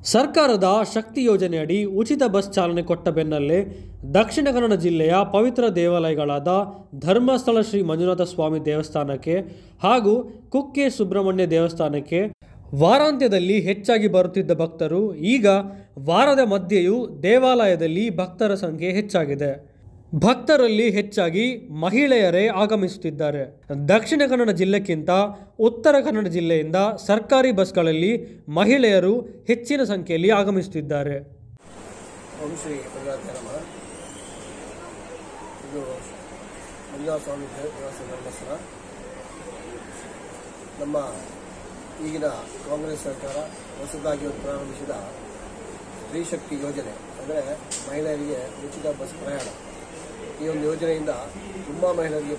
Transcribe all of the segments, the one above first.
ಸರ್ಕಾರದ ಶಕ್ತಿ ಯೋಜನೆಯಡಿ ಉಚಿತ ಬಸ್ ಚಾಲನೆ ಕೊಟ್ಟ ಬೆನ್ನಲ್ಲೇ ದಕ್ಷಿಣ ಕನ್ನಡ ಜಿಲ್ಲೆಯ ಪವಿತ್ರ ದೇವಾಲಯಗಳಾದ ಧರ್ಮಸ್ಥಳ ಶ್ರೀ ಮಂಜುನಾಥ ಸ್ವಾಮಿ ದೇವಸ್ಥಾನಕ್ಕೆ ಹಾಗೂ ಕುಕ್ಕೆ ಸುಬ್ರಹ್ಮಣ್ಯ ದೇವಸ್ಥಾನಕ್ಕೆ ವಾರಾಂತ್ಯದಲ್ಲಿ ಹೆಚ್ಚಾಗಿ ಬರುತ್ತಿದ್ದ ಭಕ್ತರು ಈಗ ವಾರದ ಮಧ್ಯೆಯೂ ದೇವಾಲಯದಲ್ಲಿ ಭಕ್ತರ ಸಂಖ್ಯೆ ಹೆಚ್ಚಾಗಿದೆ ಭಕ್ತರಲ್ಲಿ ಹೆಚ್ಚಾಗಿ ಮಹಿಳೆಯರೇ ಆಗಮಿಸುತ್ತಿದ್ದಾರೆ ದಕ್ಷಿಣ ಕನ್ನಡ ಜಿಲ್ಲೆಕ್ಕಿಂತ ಉತ್ತರ ಕನ್ನಡ ಜಿಲ್ಲೆಯಿಂದ ಸರ್ಕಾರಿ ಬಸ್ಗಳಲ್ಲಿ ಮಹಿಳೆಯರು ಹೆಚ್ಚಿನ ಸಂಖ್ಯೆಯಲ್ಲಿ ಆಗಮಿಸುತ್ತಿದ್ದಾರೆ ಓಂ ಶ್ರೀ ಮಂಜುನಾಥ ನಮಃ ಇದು ಮಂಜುನಾಥ ಸ್ವಾಮಿ ದೇವಸ್ಥಾನ ಧರ್ಮಸ್ಥಳ ನಮ್ಮ ಈಗಿನ ಕಾಂಗ್ರೆಸ್ ಸರ್ಕಾರ ಹೊಸದಾಗಿ ಒಂದು ಪ್ರಾರಂಭಿಸಿದ ಸ್ತ್ರೀ ಶಕ್ತಿ ಯೋಜನೆ ಅಂದರೆ ಮಹಿಳೆಯರಿಗೆ ಉಚಿತ ಬಸ್ ಪ್ರಯಾಣ ಈ ಒಂದು ಯೋಜನೆಯಿಂದ ತುಂಬ ಮಹಿಳೆಯರಿಗೆ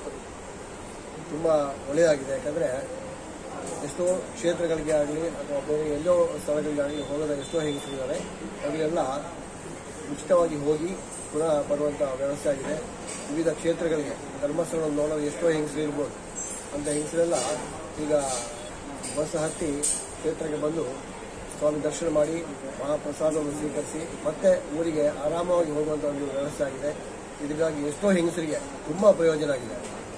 ತುಂಬ ಒಳ್ಳೆಯದಾಗಿದೆ ಯಾಕಂದರೆ ಎಷ್ಟೋ ಕ್ಷೇತ್ರಗಳಿಗೆ ಆಗಲಿ ಅಥವಾ ಬೇರೆ ಎಲ್ಲೋ ಸ್ಥಳಗಳಿಗಾಗಲಿ ಹೋಗದ ಎಷ್ಟೋ ಹೆಂಗಸರಿದ್ದಾರೆ ಅವರಿಗೆಲ್ಲ ಉಚಿತವಾಗಿ ಹೋಗಿ ಪುನಃ ಬರುವಂಥ ವ್ಯವಸ್ಥೆ ಆಗಿದೆ ವಿವಿಧ ಕ್ಷೇತ್ರಗಳಿಗೆ ಧರ್ಮಸ್ಥಳವನ್ನು ನೋಡಲು ಎಷ್ಟೋ ಹೆಂಗಸರು ಇರ್ಬೋದು ಅಂತ ಹೆಂಗಸರೆಲ್ಲ ಈಗ ಬಸ್ ಹತ್ತಿ ಕ್ಷೇತ್ರಕ್ಕೆ ಬಂದು ಸ್ವಾಮಿ ದರ್ಶನ ಮಾಡಿ ಮಹಾಪ್ರಸಾದವನ್ನು ಸ್ವೀಕರಿಸಿ ಮತ್ತೆ ಊರಿಗೆ ಆರಾಮವಾಗಿ ಹೋಗುವಂಥ ಒಂದು ವ್ಯವಸ್ಥೆ ಆಗಿದೆ ಇದಕ್ಕಾಗಿ ಎಷ್ಟೋ ಹೆಂಗಸರಿಗೆ ತುಂಬ ಪ್ರಯೋಜನ ಆಗಿದೆ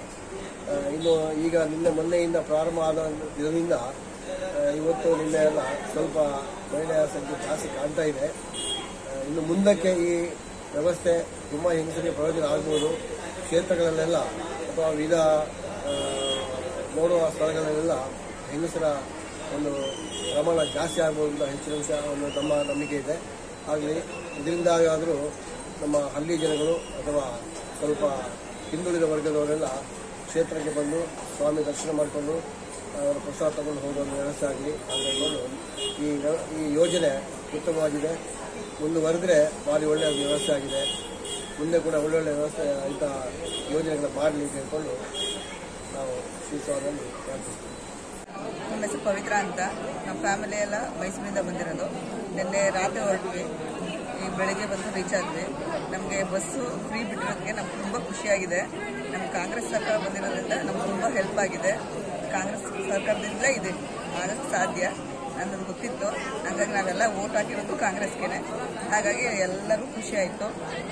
ಆ, ಇನ್ನು ಈಗ ನಿನ್ನೆ ಮೊನ್ನೆಯಿಂದ ಪ್ರಾರಂಭ ಆದ ಇದರಿಂದ ಆ, ಇವತ್ತು ನಿನ್ನೆ ಎಲ್ಲ ಸ್ವಲ್ಪ ಮಹಿಳೆಯರ ಸಂಖ್ಯೆ ಜಾಸ್ತಿ ಕಾಣ್ತಾ ಇದೆ ಆ, ಇನ್ನು ಮುಂದಕ್ಕೆ ಈ ವ್ಯವಸ್ಥೆ ತುಂಬ ಹೆಂಗಸರಿಗೆ ಪ್ರಯೋಜನ ಆಗ್ಬೋದು ಕ್ಷೇತ್ರಗಳಲ್ಲೆಲ್ಲ ಅಥವಾ ವಿವಿಧ ಆ, ನೋಡುವ ಸ್ಥಳಗಳಲ್ಲೆಲ್ಲ ಹೆಂಗಸರ ಒಂದು ಪ್ರಮಾಣ ಜಾಸ್ತಿ ಆಗ್ಬೋದು ಅಂತ ಹೆಚ್ಚಿನ ವಿಷಯ ಒಂದು ನಮ್ಮ ನಂಬಿಕೆ ಇದೆ ಆಗಲಿ ಇದರಿಂದಾಗಾದರೂ ನಮ್ಮ ಹಳ್ಳಿ ಜನಗಳು ಅಥವಾ ಸ್ವಲ್ಪ ಹಿಂದುಳಿದ ವರ್ಗದವರೆಲ್ಲ ಕ್ಷೇತ್ರಕ್ಕೆ ಬಂದು ಸ್ವಾಮಿ ದರ್ಶನ ಮಾಡಿಕೊಂಡು ಅವರ ಪ್ರಸಾದ ತಗೊಂಡು ಹೋಗುವ ಒಂದು ವ್ಯವಸ್ಥೆ ಆಗಲಿ ಹಾಗಾಗಿ ಈ ವ್ಯ- ಈ ಯೋಜನೆ ಉತ್ತಮವಾಗಿದೆ ಮುಂದುವರೆದ್ರೆ ಭಾರಿ ಒಳ್ಳೆಯ ವ್ಯವಸ್ಥೆ ಆಗಿದೆ ಮುಂದೆ ಕೂಡ ಒಳ್ಳೊಳ್ಳೆ ವ್ಯವಸ್ಥೆ ಇಂಥ ಯೋಜನೆಗಳನ್ನ ಮಾಡಲಿ ಅಂತ ಹೇಳ್ಕೊಂಡು ನಾವು ಶ್ರೀ ಸ್ವಾಮಿಯನ್ನು ಪ್ರಾರ್ಥಿಸ್ತೀವಿ ನಮ್ಮ ಹೆಸರು ಪವಿತ್ರ ಅಂತ ನಮ್ಮ ಫ್ಯಾಮಿಲಿ ಎಲ್ಲ ಮೈಸೂರಿಂದ ಬಂದಿರೋದು ನಿನ್ನೆ ರಾತ್ರಿ ಹೊರಟ್ವಿ ಈ ಬೆಳಗ್ಗೆ ಬಂದು ರೀಚ್ ಆದ್ವಿ ನಮಗೆ ಬಸ್ಸು ಫ್ರೀ ಬಿಟ್ಟಿರೋದಕ್ಕೆ ನಮ್ಗೆ ತುಂಬ ಖುಷಿಯಾಗಿದೆ ನಮ್ಮ ಕಾಂಗ್ರೆಸ್ ಸರ್ಕಾರ ಬಂದಿರೋದ್ರಿಂದ ನಮ್ಗೆ ತುಂಬ ಹೆಲ್ಪ್ ಆಗಿದೆ ಕಾಂಗ್ರೆಸ್ ಸರ್ಕಾರದಿಂದಲೇ ಇದೆ ಆಗಕ್ಕೆ ಸಾಧ್ಯ ನನ್ನದು ಗೊತ್ತಿತ್ತು ಹಾಗಾಗಿ ನಾವೆಲ್ಲ ಓಟ್ ಹಾಕಿರೋದು ಕಾಂಗ್ರೆಸ್ಗೆನೆ ಹಾಗಾಗಿ ಎಲ್ಲರೂ ಖುಷಿ ಆಯಿತು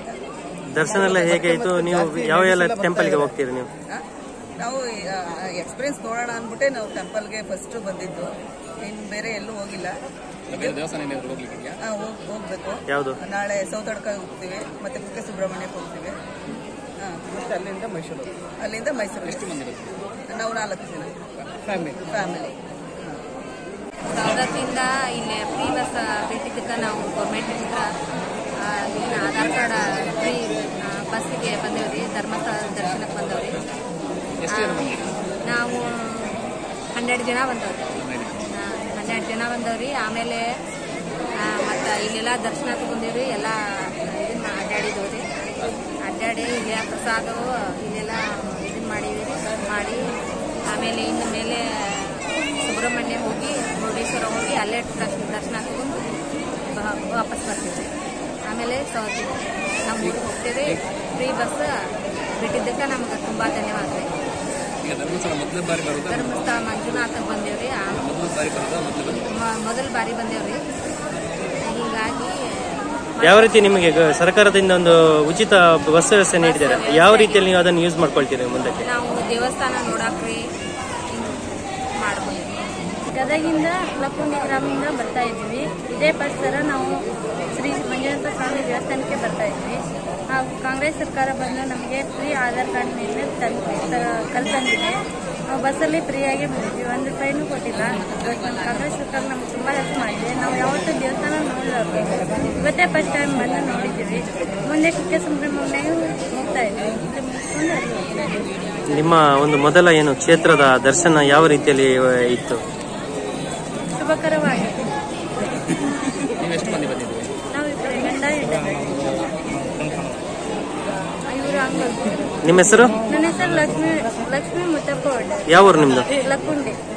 ದರ್ಶನ ಎಲ್ಲ ಹೇಗೆ ಆಯ್ತು ನೀವು ಯಾವ ಎಲ್ಲ ಟೆಂಪಲ್ಗೆ ಹೋಗ್ತೀರಿ ನೀವು ಆ, ನಾವು ಎಕ್ಸ್ಪೀರಿಯನ್ಸ್ ನೋಡೋಣ ಅಂದ್ಬಿಟ್ಟೆ ನಾವು ಟೆಂಪಲ್ಗೆ ಫಸ್ಟ್ ಬಂದಿದ್ದು ಇನ್ನು ಬೇರೆ ಎಲ್ಲೂ ಹೋಗಿಲ್ಲ ಆ, ಹೋಗ್- ಹೋಗ್ಬೇಕು ಯಾವುದು ನಾಳೆ ಸೌತಡ್ಕ ಹೋಗ್ತೀವಿ ಮತ್ತೆ ಕುಕ್ಕೆ ಸುಬ್ರಹ್ಮಣ್ಯಕ್ಕೆ ಹೋಗ್ತೀವಿ ಆ, ಮತ್ತೆ ಅಲ್ಲಿಂದ ಮೈಸೂರು ಅಲ್ಲಿಂದ ಮೈಸೂರು ಎಷ್ಟು ಮಂದಿ ನಾವು ನಾಲ್ಕು ಜನ ಫ್ಯಾಮಿಲಿ ಫ್ಯಾಮಿಲಿ ಸೌದತ್ತಿಂದ ಇಲ್ಲಿ ಫ್ರೀ ಬಸ್ ಬಿಟ್ಟಿದ್ದಕ್ಕೆ ನಾವು ಗೌರ್ಮೆಂಟ್ ಹತ್ರ ಆ, ಏನು ಆಧಾರ್ ಕಾರ್ಡ್ ಫ್ರೀ ಬಸ್ಸಿಗೆ ಬಂದೇವ್ರಿ ಧರ್ಮಸ್ಥಳ ದರ್ಶನಕ್ಕೆ ಬಂದವ್ರಿ ಆ, ನಾವು ಹನ್ನೆರಡು ಜನ ಬಂದವ್ರಿ ಆ, ಹನ್ನೆರಡು ಜನ ಬಂದವ್ರಿ ಆಮೇಲೆ ಮತ್ತು ಇಲ್ಲೆಲ್ಲ ದರ್ಶನ ತಗೊಂಡೇವ್ರಿ ಎಲ್ಲ ಇದನ್ನ ಅಡ್ಡಾಡಿದವ್ರಿ ಅಡ್ಡಾಡಿ ಇಲ್ಲಿ ಪ್ರಸಾದವು ಇಲ್ಲೆಲ್ಲ ಇದನ್ನ ಮಾಡಿದ್ವಿ ಮಾಡಿ ಆಮೇಲೆ ಇನ್ನು ಮೇಲೆ ಸುಬ್ರಹ್ಮಣ್ಯ ಹೋಗಿ ಮುರುಡೇಶ್ವರ ಹೋಗಿ ಅಲ್ಲೇ ದರ್ಶನ ದರ್ಶನ ತಗೊಂಡು ಬ- ವಾಪಸ್ ಬರ್ತೀವಿ ಆಮೇಲೆ ಸೌತಿ ನಮ್ಮ ಊರಿಗೆ ಹೋಗ್ತೇವೆ ಫ್ರೀ ಬಸ್ ಬಿಟ್ಟಿದ್ದಕ್ಕೆ ನಮ್ಗೆ ತುಂಬ ಧನ್ಯವಾದ ರೀ ಈಗ ಧರ್ಮಸ್ಥಳ ಮೊದಲನೇ ಬಾರಿ ಬರೋದು ಧರ್ಮಸ್ಥಳ ಮಂಜುನಾಥಕ್ಕೆ ಬಂದೇವ್ರಿ ಆ- ಮೊದಲ ಬಾರಿ ಬರೋದು ಮೊದಲು ಬಂದು ಮ- ಮೊದಲ ಬಾರಿ ಬಂದೇವ್ರಿ ಹೀಗಾಗಿ ಯಾವ ರೀತಿ ನಿಮಗೆ ಗ- ಸರ್ಕಾರದಿಂದ ಒಂದು ಉಚಿತ ಬಸ್ ವ್ಯವಸ್ಥೆ ನೀಡಿದ್ದಾರೆ ಯಾವ ರೀತಿಯಲ್ಲಿ ನೀವು ಅದನ್ನು ಯೂಸ್ ಮಾಡ್ಕೊಳ್ತೀರಿ ಮುಂದಕ್ಕೆ ನಾವು ದೇವಸ್ಥಾನ ನೋಡಾಕ್ರಿ ಮಾಡ್ಬೋದು ಗದಗಿಂದ ಲಕ್ಕುಂಡಿ ಗ್ರಾಮದಿಂದ ಬರ್ತಾ ಇದ್ದೀವಿ ಇದೇ ಬಸ್ ಥರ ನಾವು ಶ್ರೀ ಮಂಜುನಾಥ ಸ್ವಾಮಿ ದೇವಸ್ಥಾನಕ್ಕೆ ಬರ್ತಾ ಇದ್ವಿ ಹಾಗೂ ಕಾಂಗ್ರೆಸ್ ಸರ್ಕಾರ ಬಂದು ನಮಗೆ ಫ್ರೀ ಆಧಾರ್ ಕಾರ್ಡ್ ಮೇಲೆ ತಂದು ಕಲ್ತಂದಿದೆ ನಾವು ಬಸ್ಸಲ್ಲಿ ಫ್ರೀಯಾಗಿ ಬಂದಿದ್ವಿ ಒಂದು ರೂಪಾಯಿನೂ ಕೊಟ್ಟಿಲ್ಲ ಇವತ್ತು ನಮ್ಮ ಕಾಂಗ್ರೆಸ್ ಸರ್ಕಾರ ನಮ್ಗೆ ತುಂಬ ಹೆಲ್ಪ್ ಮಾಡಿದೆ ನಾವು ಯಾವತ್ತೂ ದೇವಸ್ಥಾನ ನೋಡಿಲ್ಲ ಇವತ್ತೇ ಫಸ್ಟ್ ಟೈಮ್ ಬಂದು ನೋಡಿದ್ದೀವಿ ಮುಂದೆ ಕುಕ್ಕೆ ಸುಬ್ರಹ್ಮಣ್ಯಗೂ ಹೋಗ್ತಾ ಇದ್ವಿ ಇಲ್ಲಿ ಮುಗಿಸ್ಕೊಂಡು ಅಲ್ಲಿ ಹೋಗ್ತಾ ಇದ್ವಿ ನಿಮ್ಮ ಒಂದು ಮೊದಲ ಏನು ಕ್ಷೇತ್ರದ ದರ್ಶನ ಯಾವ ರೀತಿಯಲ್ಲಿ ಆ, ಇತ್ತು ಶುಭಕರವಾಗಿದೆ ನೀವು ಎಷ್ಟು ಮಂದಿ ಬಂದಿದ್ದೀವಿ ನಾವು ಇಬ್ಬರು ಗಂಡ ಹೆಂಡತಿ ಇವರು ಅಂಗಲ್ ನಿಮ್ಮ ಹೆಸರು ನನ್ನ ಹೆಸರು ಲಕ್ಷ್ಮಿ ಲಕ್ಷ್ಮಿ ಮುತ್ತಪ್ಪ ಒಡ್ಡ ಯಾವ ಊರು ನಿಮ್ದು ಲಕ್ಕುಂಡಿ